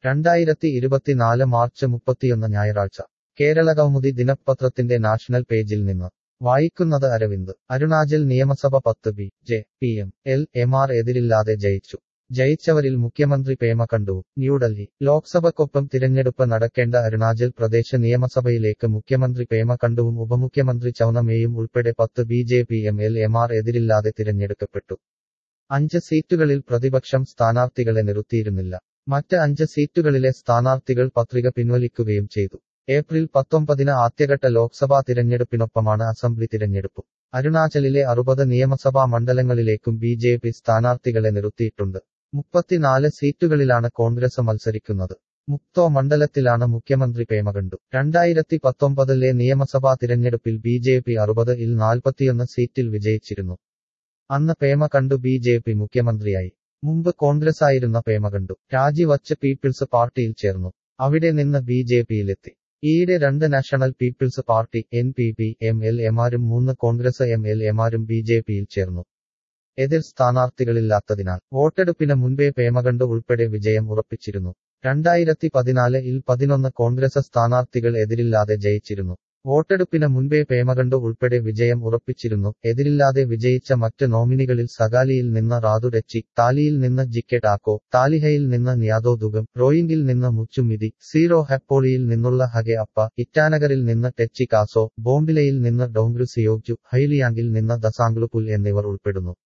രണ്ടായിരത്തി ഇരുപത്തിനാല് മാർച്ച് മുപ്പത്തിയൊന്ന് ഞായറാഴ്ച കേരള കൗമുദി ദിനപത്രത്തിന്റെ നാഷണൽ പേജിൽ നിന്ന് വായിക്കുന്നത് അരവിന്ദ് അരുണാചൽ നിയമസഭ പത്ത് B J P M L എമാർ എതിരില്ലാതെ ജയിച്ചു ജയിച്ചവരിൽ മുഖ്യമന്ത്രി പേമ കണ്ടു ന്യൂഡൽഹി ലോക്സഭയ്ക്കൊപ്പം തിരഞ്ഞെടുപ്പ് നടക്കേണ്ട അരുണാചൽ പ്രദേശ് നിയമസഭയിലേക്ക് മുഖ്യമന്ത്രി പേമ കണ്ടുവും ഉപമുഖ്യമന്ത്രി ചൌനമേയും ഉൾപ്പെടെ പത്ത് B J P M L എമാർ എതിരില്ലാതെ തിരഞ്ഞെടുക്കപ്പെട്ടു അഞ്ച് സീറ്റുകളിൽ പ്രതിപക്ഷം സ്ഥാനാർത്ഥികളെ നിർത്തിയിരുന്നില്ല മറ്റ് അഞ്ച് സീറ്റുകളിലെ സ്ഥാനാർത്ഥികൾ പത്രിക പിൻവലിക്കുകയും ചെയ്തു ഏപ്രിൽ പത്തൊമ്പതിന് ആദ്യഘട്ട ലോക്സഭാ തിരഞ്ഞെടുപ്പിനൊപ്പമാണ് അസംബ്ലി തിരഞ്ഞെടുപ്പും അരുണാചലിലെ അറുപത് നിയമസഭാ മണ്ഡലങ്ങളിലേക്കും ബി ജെ പി സ്ഥാനാർത്ഥികളെ നിർത്തിയിട്ടുണ്ട് മുപ്പത്തിനാല് സീറ്റുകളിലാണ് കോൺഗ്രസ് മത്സരിക്കുന്നത് മുക്തോ മണ്ഡലത്തിലാണ് മുഖ്യമന്ത്രി പേമകണ്ടു രണ്ടായിരത്തി പത്തൊമ്പതിലെ നിയമസഭാ തിരഞ്ഞെടുപ്പിൽ ബി ജെ പി അറുപത് ഇൽ നാൽപ്പത്തിയൊന്ന് സീറ്റിൽ വിജയിച്ചിരുന്നു അന്ന് പേമ കണ്ടു ബി ജെ പി മുഖ്യമന്ത്രിയായി മുമ്പ് കോൺഗ്രസായിരുന്ന പേമ കണ്ടു രാജിവച്ച് പീപ്പിൾസ് പാർട്ടിയിൽ ചേർന്നു അവിടെ നിന്ന് ബി ജെ പിയിലെത്തി ഈയിടെ രണ്ട് National People's Party N P P M എൽ എമാരും മൂന്ന് കോൺഗ്രസ് എം എൽ എമാരും ബി ജെ പിയിൽ ചേർന്നു എതിർ സ്ഥാനാർത്ഥികളില്ലാത്തതിനാൽ വോട്ടെടുപ്പിന് മുൻപേ പേമകണ്ട് ഉൾപ്പെടെ വിജയം ഉറപ്പിച്ചിരുന്നു രണ്ടായിരത്തി പതിനാല് ഇൽ പതിനൊന്ന് കോൺഗ്രസ് സ്ഥാനാർത്ഥികൾ എതിരില്ലാതെ ജയിച്ചിരുന്നു വോട്ടെടുപ്പിന് മുൻപേ പേമകണ്ട് ഉൾപ്പെടെ വിജയം ഉറപ്പിച്ചിരുന്നു എതിരില്ലാതെ വിജയിച്ച മറ്റ് നോമിനികളിൽ സഗാലിയിൽ നിന്ന് റാതു ഡെച്ചി താലിയിൽ നിന്ന് ജിക്കെ ടാക്കോ താലിഹയിൽ നിന്ന് ന്യാദോ ദുഗം റോയിങ്കിൽ നിന്ന് മുച്ചുമിതി സീറോ ഹെപ്പോളിയിൽ നിന്നുള്ള ഹഗെ അപ്പ ഇറ്റാനഗറിൽ നിന്ന് ടെച്ചി കാസോ ബോംബിലയിൽ നിന്ന് ഡോങ്രു സിയോഗ്ജു ഹൈലിയാങ്കിൽ നിന്ന് ദസാംഗ്ലുപുൽ എന്നിവർ ഉൾപ്പെടുന്നു